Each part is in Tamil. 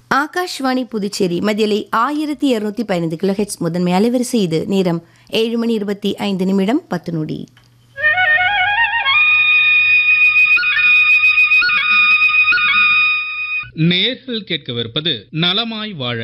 ஆகாஷ்வாணி புதுச்சேரி மதியலை ஆயிரத்தி இருநூத்தி பதினைந்து கிலோஹெட்ஸ் முதன்மை அலைவரிசை இது நேரம் ஏழு மணி இருபத்தி ஐந்து நிமிடம் பத்து நொடி நேர்கள் கேட்கவிருப்பது நலமாய் வாழ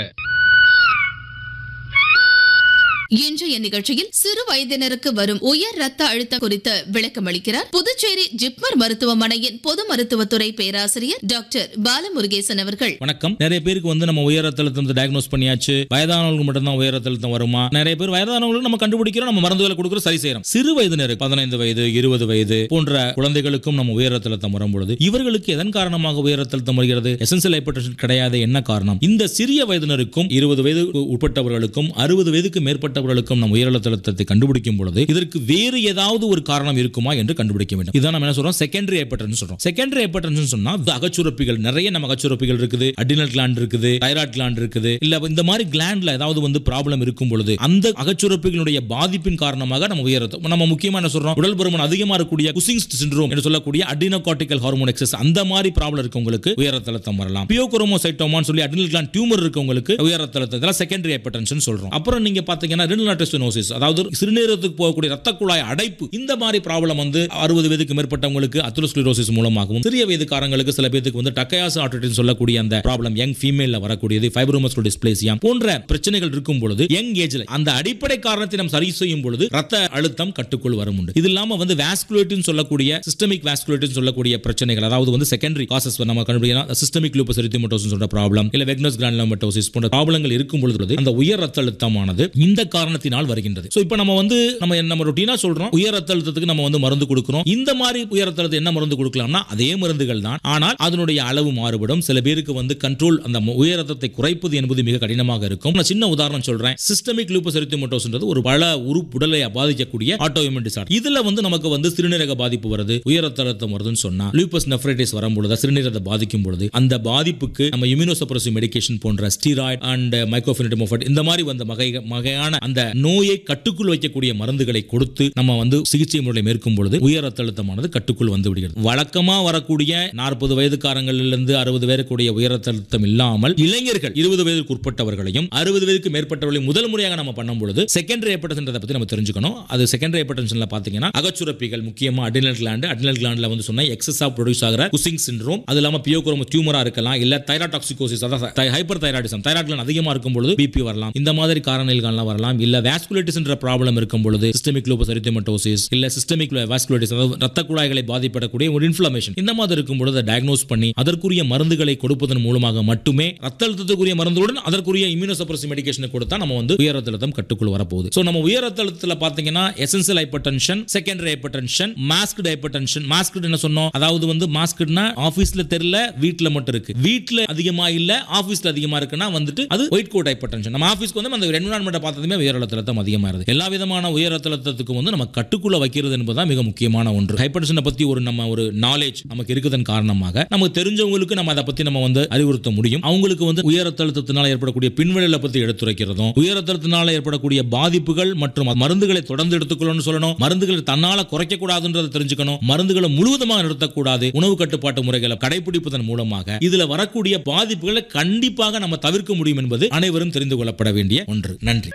இன்றைய நிகழ்ச்சியில் சிறு வயதினருக்கு வரும் உயர் ரத்த அழுத்தம் குறித்து விளக்கமளிக்கிறார் புதுச்சேரி ஜிப்மர் மருத்துவமனையின் பொது மருத்துவத்துறை பேராசிரியர் டாக்டர் பாலமுருகேசன் அவர்கள் வணக்கம் நிறைய பேருக்கு வந்து நம்ம உயர் ரத்த அழுத்தம் டயக்னோஸ் பண்ணியாச்சு வயதானவங்களுக்கு மட்டும்தான் உயர் ரத்த அழுத்தம் வருமா நிறைய பேர் வயதானவங்களுக்கு நம்ம கண்டுபிடிக்கிறோம் நம்ம மருந்துகளை கொடுக்குறோம் சரி செய்யறோம் சிறு வயதினருக்கு பதினைந்து வயது இருபது வயது போன்ற குழந்தைகளுக்கும் நம்ம உயர் ரத்த அழுத்தம் வரும்பொழுது இவர்களுக்கு எதன் காரணமாக உயர் ரத்த அழுத்தம் வருகிறது எசென்சியல் ஹைப்பர்டென்ஷன் கிடையாது என்ன காரணம் இந்த சிறிய வயதினருக்கும் இருபது வயது உட்பட்டவர்களுக்கும் அறுபது வயதுக்கு மேற்பட்டவர்களுக்கும் நம்ம உயர் ரத்த அழுத்தத்தை கண்டுபிடிக்கும் பொழுது இதற்கு வேறு ஏதாவது ஒரு காரணம் இருக்குமா என்று கண்டுபிடிக்க வேண்டும் இதான் நம்ம என்ன சொல்றோம் செகண்டரி ஹைப்பர்டென்ஷன் சொல்றோம் செகண்டரி ஹைப்பர்டென்ஷன் சொன்னா அகச்சுரப்பிகள் நிறைய நம்ம அகச்சுரப்பிகள் இருக்குது அடினல் கிளாண்ட் இருக்குது தைராய்ட் கிளாண்ட் இருக்குது இல்ல இந்த மாதிரி கிளாண்ட்ல ஏதாவது வந்து ப்ராப்ளம் இருக்கும் பொழுது அந்த அகச்சுரப்பிகளுடைய பாதிப்பின் காரணமாக நம்ம உயர் ரத்த- நம்ம முக்கியமா என்ன சொல்றோம் உடல் பருமன் அதிகமா இருக்கக்கூடிய குசிங்ஸ் சிண்ட்ரோம் என்று சொல்லக்கூடிய அடினோகார்டிகல் ஹார்மோன் எக்ஸஸ் அந்த மாதிரி ப்ராப்ளம் இருக்கவங்களுக்கு உயர் ரத்த அழுத்தம் வரலாம் பியோகுரோமோசைட்டோமான்னு சொல்லி அடினல் கிளாண்ட் டியூமர் இருக்கவங்களுக்கு உயர் ரத்த அழுத்தம் இதெல்லாம் செகண்டரி ஹைப்பர்டென்ஷன் சொல்றோம் அப்புறம் நீங்க பாத்தீங்கன்னா ரினோசிஸ் அதாவது சிறுநீரகத்துக்கு போகக்கூடிய ரத்த குழாய் அடைப்பு இந்த மாதிரி ப்ராப்ளம் வந்து அறுபது வயதுக்கு மேற்பட்டவங்களுக்கு அத்துலஸ்க்ளரோசிஸ் மூலமாகவும் சிறிய வயதுக்காரங்களுக்கு சில பேருக்கு வந்து டக்கையாஸ் ஆர்டிட்டிஸ் சொல்லக்கூடிய அந்த ப்ராப்ளம் யங் ஃபீமேல்ல வரக்கூடியது ஃபைப்ரோமஸ்குலர் டிஸ்பிளேசியா போன்ற பிரச்சனைகள் இருக்கும் பொழுது யங் ஏஜ்ல அந்த அடிப்படை காரணத்தை நம்ம சரி செய்யும் பொழுது ரத்த அழுத்தம் கட்டுக்குள் வரும் உண்டு இது இல்லாம வந்து வாஸ்குலேட்டின்னு சொல்லக்கூடிய சிஸ்டமிக் வாஸ்குலேட்டின்னு சொல்லக்கூடிய பிரச்சனைகள் அதாவது வந்து செகண்டரி காசஸ் நம்ம கண்டுபிடிக்கலாம் சிஸ்டமிக் லூப்பஸ் எரித்திமட்டோசிஸ் சொல்ற ப்ராப்ளம் இல்ல வெக்னஸ் கிரானுலோமட்டோசிஸ் போன்ற ப்ராப்ளங்கள் இருக்கும் பொழுது அந்த உயர் ரத்த அழுத்தமானது இந்த காரணத்தினால் வருகின்றது சோ இப்போ நம்ம வந்து நம்ம நம்ம ரொட்டீனா சொல்றோம் உயர் ரத்த அழுத்தத்துக்கு நம்ம வந்து மருந்து கொடுக்கிறோம் இந்த மாதிரி உயர் ரத்த அழுத்தம் என்ன மருந்து கொடுக்கலாம்னா அதே மருந்துகள் தான் ஆனால் அதனுடைய அளவு மாறுபடும் சில பேருக்கு வந்து கண்ட்ரோல் அந்த ம- உயர் ரத்தத்தை குறைப்பது என்பது மிக கடினமாக இருக்கும் நான் சின்ன உதாரணம் சொல்றேன் சிஸ்டமிக் லூப்பஸ் எரித்திமட்டோஸ்ன்றது ஒரு பல உறுப்புடலை பாதிக்கக்கூடிய ஆட்டோ இம்யூன் டிசார்டர் இதுல வந்து நமக்கு வந்து சிறுநீரக பாதிப்பு வருது உயர் ரத்த அழுத்தம் வருதுன்னு சொன்னா லூப்பஸ் நெஃப்ரைட்டிஸ் வரும்பொழுது சிறுநீரகத்தை பாதிக்கும் பொழுது அந்த பாதிப்புக்கு நம்ம இம்யூனோசப்ரசிவ் மெடிகேஷன் போன்ற ஸ்டீராய்டு அண்ட் மைக்ரோஃபினிட்டமோஃபட் இந்த மாதிரி வந்த வகை வகையான அந்த நோயை கட்டுக்குள் வைக்கக்கூடிய மருந்துகளை கொடுத்து நம்ம வந்து சிகிச்சை முறை மேற்கும் பொழுது உயர் ரத்த அழுத்தமானது கட்டுக்குள் வந்து விடுகிறது வழக்கமா வரக்கூடிய நாற்பது வயதுக்காரங்களிலிருந்து அறுபது பேருக்குடைய உயர் ரத்த அழுத்தம் இல்லாமல் இளைஞர்கள் இருபது வயதுக்கு உட்பட்டவர்களையும் அறுபது வயதுக்கு மேற்பட்டவர்களையும் முதல் முறையாக நம்ம பண்ணும் பொழுது செகண்டரி ஹைப்பர்டென்ஷன் பத்தி நம்ம தெரிஞ்சுக்கணும் அது செகண்டரி ஹைப்பர்டென்ஷன்ல பாத்தீங்கன்னா அகச்சுரப்பிகள் முக்கியமா அடினல் கிளாண்ட் அடினல் கிளாண்ட்ல வந்து சொன்னா எக்ஸஸா ப்ரொடியூஸ் ஆகிற குசிங் சிண்ட்ரோம் அது இல்லாம பியோகுரோம டியூமரா இருக்கலாம் இல்ல தைராடாக்சிகோசிஸ் அதாவது ஹைப்பர் தைராய்டிசம் தைராய்ட் கிளாண்ட் அதிகமா இருக்கும் பொழுது பிபி வரலாம் இந்த மாதிரி காரணங்கள்லாம் வரலாம் இல்ல வாஸ்குலேட்டிஸ்ன்ற ப்ராப்ளம் இருக்கும் பொழுது சிஸ்டமிக் லூபஸ் எரித்தமெட்டோசிஸ் இல்ல சிஸ்டமிக் வாஸ்குலேட்டிஸ் அதாவது ரத்த குழாய்களை பாதிப்படக்கூடிய ஒரு இன்ஃப்ளமேஷன் இந்த மாதிரி இருக்கும் பொழுது டயக்னோஸ் பண்ணி அதற்குரிய மருந்துகளை கொடுப்பதன் மூலமாக மட்டுமே ரத்த அழுத்தத்துக்குரிய மருந்துடன் அதற்குரிய இம்யூனோசப்ரசிவ் மெடிகேஷனை கொடுத்தா நம்ம வந்து உயர் ரத்த அழுத்தம் கட்டுக்குள் வரப்போகுது சோ நம்ம உயர் ரத்த அழுத்தத்துல பாத்தீங்கன்னா essential hypertension secondary hypertension masked hypertension masked என்ன சொன்னோம் அதாவது வந்து மாஸ்க்டுனா ஆபீஸ்ல தெரியல வீட்ல மட்டும் இருக்கு வீட்ல அதிகமா இல்ல ஆபீஸ்ல அதிகமா இருக்குன்னா வந்துட்டு அது ஒயிட் கோட் ஹைப்பர்டென்ஷன் நம்ம ஆபீஸ்க்கு வந்து அந்த என்விரான்மெண்ட் பார்த்ததுமே உயர் ரத்த அழுத்தம் அதிகமா இருக்கு எல்லா விதமான உயர் ரத்த அழுத்தத்துக்கு வந்து நம்ம கட்டுக்குள்ள வைக்கிறது என்பதுதான் மிக முக்கியமான ஒன்று ஹைப்பர்டென்ஷனை பத்தி ஒரு நம்ம ஒரு நாலேஜ் நமக்கு இருக்குதன் காரணமாக நமக்கு தெரிஞ்சவங்களுக்கு நம்ம அதை பத்தி நம்ம வந்து அறிவுறுத்த முடியும் அவங்களுக்கு வந்து உயர் ரத்த அழுத்தத்தினால ஏற்படக்கூடிய பின்விளைவுகளை பத்தி எடுத்துரைக்கிறதும் உயர் ரத்த அழுத்தத்தினால ஏற்படக்கூடிய பாதிப்புகள் மற்றும் மருந்துகளை தொடர்ந்து எடுத்துக்கணும்னு சொல்லணும் மருந்துகளை தன்னால குறைக்க கூடாதுன்றதை தெரிஞ்சுக்கணும் மருந்துகளை முழுவதுமாக நிறுத்தக்கூடாது உணவு கட்டுப்பாட்டு முறைகளை கடைபிடிப்பதன் மூலமாக இதுல வரக்கூடிய பாதிப்புகளை கண்டிப்பாக நம்ம தவிர்க்க முடியும் என்பது அனைவரும் தெரிந்து கொள்ளப்பட வேண்டிய ஒன்று நன்றி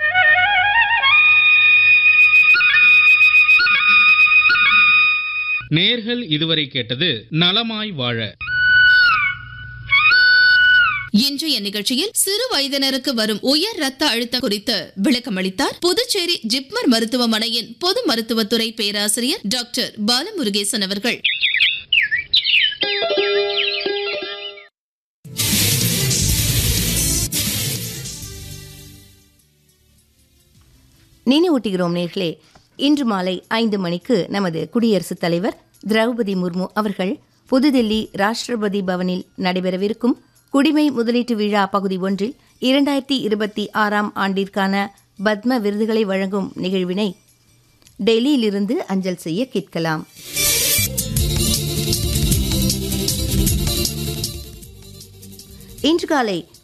நேர்கள் இதுவரை கேட்டது நலமாய் வாழ இன்றைய நிகழ்ச்சியில் சிறு வயதினருக்கு வரும் உயர் ரத்த அழுத்தம் குறித்து விளக்கமளித்தார் புதுச்சேரி ஜிப்மர் மருத்துவமனையின் பொது மருத்துவத்துறை பேராசிரியர் டாக்டர் பாலமுருகேசன் அவர்கள் நினைவூட்டுகிறோம் நேர்களே இன்று மாலை ஐந்து மணிக்கு நமது குடியரசுத் தலைவர் திரௌபதி முர்மு அவர்கள் புதுதில்லி ராஷ்டிரபதி பவனில் நடைபெறவிருக்கும் குடிமை முதலீட்டு விழா பகுதி ஒன்றில் இரண்டாயிரத்தி இருபத்தி ஆறாம் ஆண்டிற்கான பத்ம விருதுகளை வழங்கும் நிகழ்வினை டெல்லியிலிருந்து அஞ்சல் செய்ய கேட்கலாம் இன்று காலை